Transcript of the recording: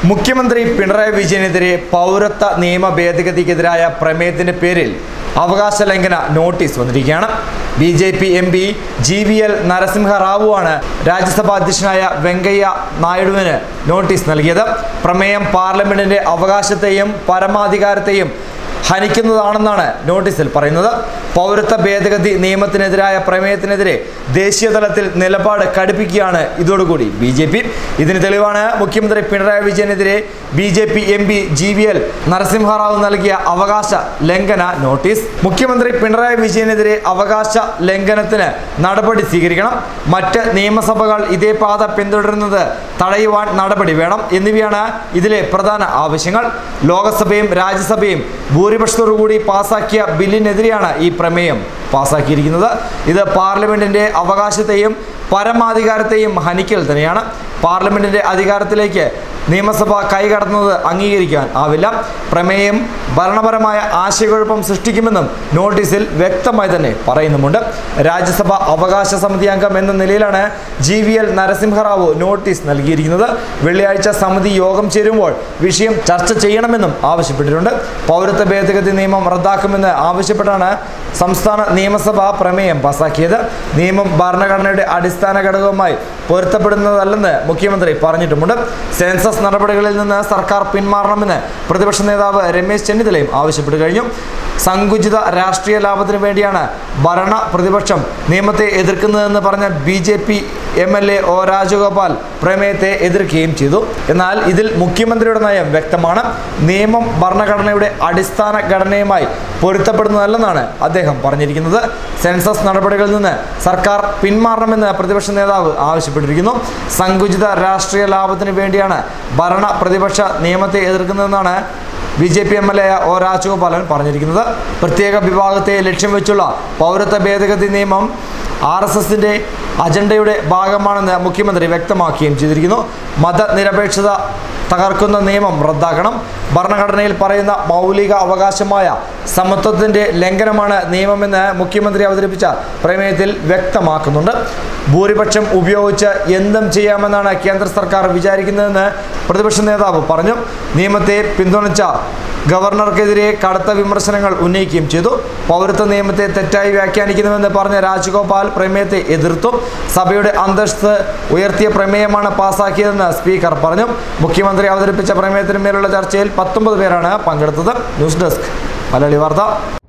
മുഖ്യമന്ത്രി പിണറായി വിജയനെതിരെ പൗരത്വ നിയമ ഭേദഗതിക്കെതിരായ പ്രമേയത്തിന്റെ പേരിൽ അവകാശ ലംഘന നോട്ടീസ് വന്നിരിക്കുകയാണ് B J P M P G V L Narasimha റാവുവാണ് രാജ്യസഭാ അധ്യക്ഷനായ വെങ്കയ്യ നായിഡുവിന് നോട്ടീസ് നൽകിയത് പ്രമേയം പാർലമെന്റിന്റെ അവകാശത്തെയും പരമാധികാരത്തെയും ഹനിക്കുന്നതാണെന്നാണ് നോട്ടീസിൽ പറയുന്നത് പൗരത്വ ഭേദഗതി നിയമത്തിനെതിരായ പ്രമേയത്തിനെതിരെ ദേശീയ തലത്തിൽ നിലപാട് കടുപ്പിക്കുകയാണ് ഇതോടുകൂടി ബി ജെ പി ഇതിന് തെളിവാണ് മുഖ്യമന്ത്രി പിണറായി വിജയനെതിരെ B J P M P G V L Narasimha Rao നൽകിയ അവകാശ ലംഘന നോട്ടീസ് മുഖ്യമന്ത്രി പിണറായി വിജയനെതിരെ അവകാശ ലംഘനത്തിന് നടപടി സ്വീകരിക്കണം മറ്റ് നിയമസഭകൾ ഇതേ പാത പിന്തുടരുന്നത് തടയുവാൻ നടപടി വേണം എന്നിവയാണ് ഇതിലെ പ്രധാന ആവശ്യങ്ങൾ ലോകസഭയും രാജ്യസഭയും ഭൂരിപക്ഷത്തോടുകൂടി പാസാക്കിയ ബില്ലിനെതിരെയാണ് ഈ പ്രമേയം പാസാക്കിയിരിക്കുന്നത് ഇത് പാർലമെന്റിന്റെ അവകാശത്തെയും പരമാധികാരത്തെയും ഹനിക്കൽ തന്നെയാണ് പാർലമെന്റിന്റെ അധികാരത്തിലേക്ക് നിയമസഭ കൈകടത്തുന്നത് അംഗീകരിക്കാൻ ആവില്ല പ്രമേയം ഭരണപരമായ ആശയക്കുഴപ്പം സൃഷ്ടിക്കുമെന്നും നോട്ടീസിൽ വ്യക്തമായി തന്നെ പറയുന്നുമുണ്ട് രാജ്യസഭ അവകാശ സമിതി അംഗം എന്ന നിലയിലാണ് G V L Narasimha Rao notice നൽകിയിരിക്കുന്നത് വെള്ളിയാഴ്ച സമിതി യോഗം ചേരുമ്പോൾ വിഷയം ചർച്ച ചെയ്യണമെന്നും ആവശ്യപ്പെട്ടിട്ടുണ്ട് പൗരത്വ ഭേദഗതി നിയമം റദ്ദാക്കുമെന്ന് ആവശ്യപ്പെട്ടാണ് സംസ്ഥാന നിയമസഭ പ്രമേയം പാസാക്കിയത് നിയമം ഭരണഘടനയുടെ അടിസ്ഥാന ഘടകവുമായി പൊരുത്തപ്പെടുന്നതല്ലെന്ന് മുഖ്യമന്ത്രി പറഞ്ഞിട്ടുമുണ്ട് സെൻസസ് നടപടികളിൽ നിന്ന് സർക്കാർ പിന്മാറണമെന്ന് പ്രതിപക്ഷ നേതാവ് രമേശ് ചെന്നിത്തലയും ആവശ്യപ്പെട്ടു കഴിഞ്ഞു സങ്കുചിത രാഷ്ട്രീയ ലാഭത്തിന് വേണ്ടിയാണ് ഭരണ പ്രതിപക്ഷം നിയമത്തെ എതിർക്കുന്നതെന്ന് പറഞ്ഞ B J P M L A O Rajagopal പ്രമേയത്തെ എതിർക്കുകയും ചെയ്തു എന്നാൽ ഇതിൽ മുഖ്യമന്ത്രിയുടെ നയം വ്യക്തമാണ് നിയമം ഭരണഘടനയുടെ അടിസ്ഥാന ഘടനയുമായി പൊരുത്തപ്പെടുന്നതല്ലെന്നാണ് അദ്ദേഹം പറഞ്ഞിരിക്കുന്നത് സെൻസസ് നടപടികളിൽ നിന്ന് സർക്കാർ പിന്മാറണമെന്ന് പ്രതിപക്ഷ നേതാവ് ആവശ്യപ്പെട്ടിരിക്കുന്നു സങ്കുചിത രാഷ്ട്രീയ ലാഭത്തിന് വേണ്ടിയാണ് ഭരണ പ്രതിപക്ഷ നിയമത്തെ എതിർക്കുന്നതെന്നാണ് B J P M L A O Rajagopalan പറഞ്ഞിരിക്കുന്നത് പ്രത്യേക വിഭാഗത്തെ ലക്ഷ്യം വെച്ചുള്ള പൗരത്വ ഭേദഗതി നിയമം ആർ എസ് എസിൻ്റെ അജണ്ടയുടെ ഭാഗമാണെന്ന് മുഖ്യമന്ത്രി വ്യക്തമാക്കുകയും ചെയ്തിരിക്കുന്നു മതനിരപേക്ഷത തകർക്കുന്ന നിയമം റദ്ദാക്കണം ഭരണഘടനയിൽ പറയുന്ന മൗലിക അവകാശമായ സമത്വത്തിൻ്റെ ലംഘനമാണ് നിയമമെന്ന് മുഖ്യമന്ത്രി അവതരിപ്പിച്ച പ്രമേയത്തിൽ വ്യക്തമാക്കുന്നുണ്ട് ഭൂരിപക്ഷം ഉപയോഗിച്ച് എന്തും ചെയ്യാമെന്നാണ് കേന്ദ്ര സർക്കാർ വിചാരിക്കുന്നതെന്ന് പ്രതിപക്ഷ നേതാവ് പറഞ്ഞു നിയമത്തെ പിന്തുണച്ച ഗവർണർക്കെതിരെ കടുത്ത വിമർശനങ്ങൾ ഉന്നയിക്കുകയും ചെയ്തു പൗരത്വ നിയമത്തെ തെറ്റായി വ്യാഖ്യാനിക്കുന്നുവെന്ന് പറഞ്ഞ രാജഗോപാൽ പ്രമേയത്തെ എതിർത്തു സഭയുടെ അന്തസ്ത് ഉയർത്തിയ പ്രമേയമാണ് പാസാക്കിയതെന്ന് സ്പീക്കർ പറഞ്ഞു മുഖ്യമന്ത്രി അവതരിപ്പിച്ച പ്രമേയത്തിന് മേലുള്ള ചർച്ചയിൽ പത്തൊമ്പത് പേരാണ് പങ്കെടുത്തത് ന്യൂസ് ഡെസ്ക് മലയാളി വാർത്ത